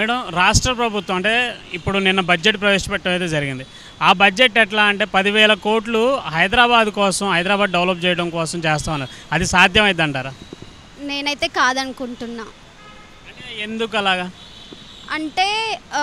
Madam రాష్ట్ర ప్రభుత్వం అంటే ఇప్పుడు నిన్న బడ్జెట్ ప్రవేశపెట్టడం అయితే జరిగింది ఆ బడ్జెట్ ఎట్లా అంటే పదివేల కోట్లు హైదరాబాద్ కోసం హైదరాబాద్ డెవలప్ చేయడం కోసం చేస్తామన్నారు అది సాధ్యమైంది అంటారా నేనైతే కాదనుకుంటున్నా అంటే ఎందుకు అలాగా అంటే ఆ,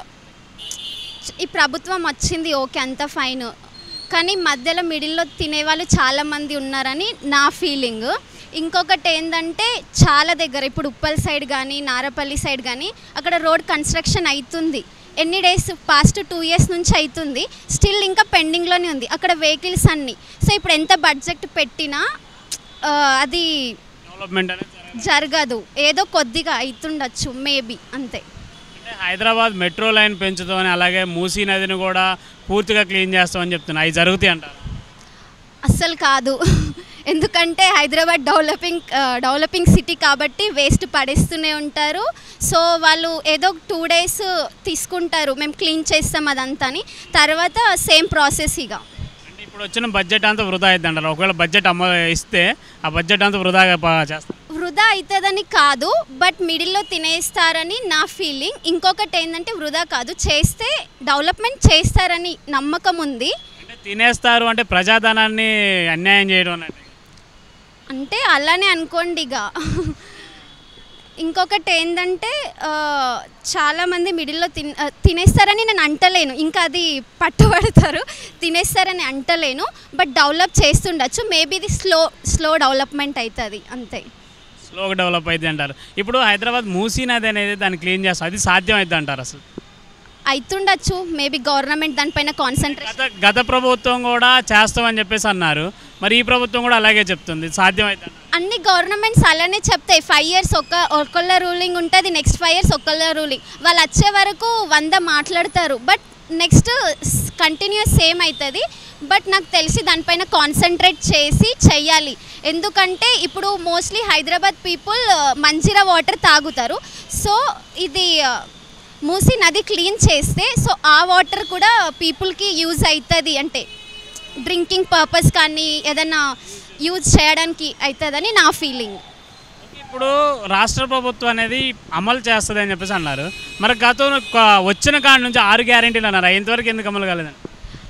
ఈ ప్రభుత్వం వచ్చింది ఓకే అంత ఫైన్ కానీ మధ్యలో మిడిల్లో తినేవాళ్ళు చాలామంది ఉన్నారని నా ఫీలింగ్ ఇంకొకటి ఏంటంటే చాలా దగ్గర ఇప్పుడు ఉప్పల్ సైడ్ కానీ నారపల్లి సైడ్ కానీ అక్కడ రోడ్ కన్స్ట్రక్షన్ అవుతుంది ఎన్ని డేస్ పాస్ట్ టూ ఇయర్స్ నుంచి అవుతుంది స్టిల్ ఇంకా పెండింగ్లోనే ఉంది అక్కడ వెహికల్స్ అన్నీ సో ఇప్పుడు ఎంత బడ్జెట్ పెట్టినా ఆ, అది డెవలప్మెంట్ అనేది జరగదు. జరగదు ఏదో కొద్దిగా అవుతుండొచ్చు మేబీ అంతే అంటే హైదరాబాద్ మెట్రో లైన్ పెంచుతామని అలాగే మూసీ నదిని కూడా పూర్తిగా క్లీన్ చేస్తామని చెప్తున్నా అవి జరుగుతాయి అంటారు అస్సలు కాదు ఎందుకంటే హైదరాబాద్ డెవలపింగ్ ఆ, డెవలపింగ్ సిటీ కాబట్టి వేస్ట్ పడేస్తూనే ఉంటారు సో వాళ్ళు ఏదో టూ డేస్ తీసుకుంటారు మేము క్లీన్ చేస్తాం అదంతా అని తర్వాత సేమ్ ప్రాసెస్ ఇక అంటే ఇప్పుడు వచ్చిన బడ్జెట్ అంతా వృధా అయింది అంటారు ఒకవేళ బడ్జెట్ అమ్మ ఇస్తే ఆ బడ్జెట్ అంతా వృధాగా ప- చేస్తారు వృధా అవుతుందని కాదు బట్ మిడిల్లో తినేస్తారని నా ఫీలింగ్ ఇంకొకటి ఏంటంటే వృధా కాదు చేస్తే డెవలప్మెంట్ చేస్తారని నమ్మకం ఉంది అంటే తినేస్తారు అంటే ప్రజాధనాన్ని అన్యాయం చేయడం అన్నట్టు అంటే అలానే అనుకోండి ఇక ఇంకొకటి ఏంటంటే ఆ, చాలామంది మిడిల్లో తిన్ ఆ, తినేస్తారని నేను అంటలేను ఇంకా అది పట్టుబడతారు తినేస్తారని అంటలేను బట్ డెవలప్ చేస్తుండొచ్చు మేబీ ఇది స్లో స్లో డెవలప్మెంట్ అవుతుంది అంతే స్లోగా డెవలప్ అయింది అంటారు ఇప్పుడు హైదరాబాద్ మూసీ నది అనేది దాన్ని క్లీన్ చేస్తారు అది సాధ్యం అవుతుంది అంటారు అసలు అవుతుండొచ్చు మేబీ గవర్నమెంట్ దానిపైన కాన్సన్ట్రేషన్ గత గత ప్రభుత్వం కూడా చేస్తామని చెప్పేసి అన్నారు మరి ఈ ప్రభుత్వం కూడా అలాగే చెప్తుంది సాధ్యం అవుతుంది అన్ని గవర్నమెంట్స్ అలానే చెప్తాయి ఫైవ్ ఇయర్స్ ఒక ఒకళ్ళ రూలింగ్ ఉంటుంది నెక్స్ట్ ఫైవ్ ఇయర్స్ ఒకళ్ళ రూలింగ్ వాళ్ళు వచ్చే వరకు వంద మాట్లాడతారు బట్ నెక్స్ట్ కంటిన్యూస్ సేమ్ అవుతుంది బట్ నాకు తెలిసి దానిపైన కాన్సన్ట్రేట్ చేసి చెయ్యాలి ఎందుకంటే ఇప్పుడు mostly Hyderabad people Manjira water తాగుతారు సో ఇది ఆ, మూసి నది క్లీన్ చేస్తే సో ఆ వాటర్ కూడా పీపుల్కి యూజ్ అవుతుంది అంటే డ్రింకింగ్ పర్పస్ కానీ ఏదైనా యూజ్ చేయడానికి అవుతుందని నా ఫీలింగ్ ఇప్పుడు రాష్ట్ర ప్రభుత్వం అనేది అమలు చేస్తుంది అని చెప్పేసి అన్నారు మరి గతం ఒక వచ్చిన కాడ నుంచి ఆరు గ్యారెంటీలు అన్నారు ఇంతవరకు ఎందుకు అమలు కాలేదండి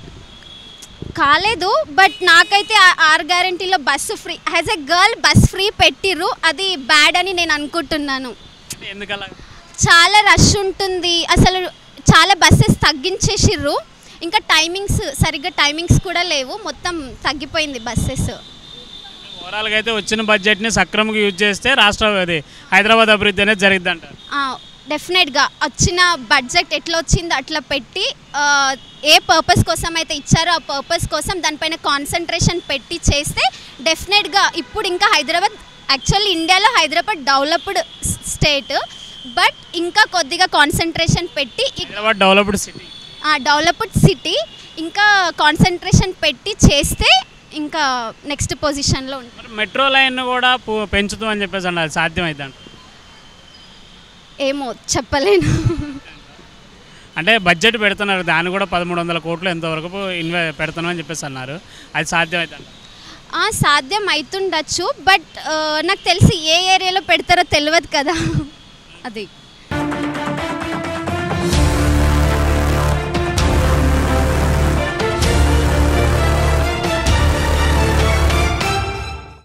కాలేదు బట్ నాకైతే ఆ ఆర్ గ్యారంటీలో bus free as a girl bus free పెట్టిర్రు అది బ్యాడ్ అని నేను అనుకుంటున్నాను అంటే ఎందుకు అలా చాలా రష్ ఉంటుంది అసలు చాలా బస్సెస్ తగ్గించేసిర్రు ఇంకా టైమింగ్స్ సరిగ్గా టైమింగ్స్ కూడా లేవు మొత్తం తగ్గిపోయింది బస్సెస్ ఓవరాల్గా అయితే వచ్చిన బడ్జెట్ని సక్రమంగా యూజ్ చేస్తే రాష్ట్ర అది హైదరాబాద్ అభివృద్ధి అనేది జరిగింది అంటారు డెఫినెట్గా వచ్చిన బడ్జెట్ ఎట్లా వచ్చిందో అట్లా పెట్టి ఆ, ఏ పర్పస్ కోసం అయితే ఇచ్చారో ఆ పర్పస్ కోసం దానిపైన కాన్సన్ట్రేషన్ పెట్టి చేస్తే డెఫినెట్గా ఇప్పుడు ఇంకా హైదరాబాద్ యాక్చువల్లీ ఇండియాలో హైదరాబాద్ డెవలప్డ్ స్టేట్ బట్ ఇంకా కొద్దిగా కాన్సన్ట్రేషన్ పెట్టి Hyderabad developed city developed city ఇంకా కాన్సన్ట్రేషన్ పెట్టి చేస్తే ఇంకా నెక్స్ట్ పొజిషన్లో ఉంటుంది మరి మెట్రో లైన్ కూడా పు- పెంచుతాం అని చెప్పేసి అన్నారు సాధ్యం అవుతుంది అంటారు ఏమో చెప్పలేను అంటే బడ్జెట్ పెడుతున్నారు దాన్ని కూడా పదమూడు వందల కోట్లు ఎంతవరకు ఇన్వె పెడుతున్నాం అని చెప్పేసి అన్నారు అది సాధ్యం అవుతుంది అంటారు ఆ, సాధ్యం అవుతుండొచ్చు బట్ ఆ, నాకు తెలిసి ఏ ఏరియాలో పెడతారో తెలియదు కదా అది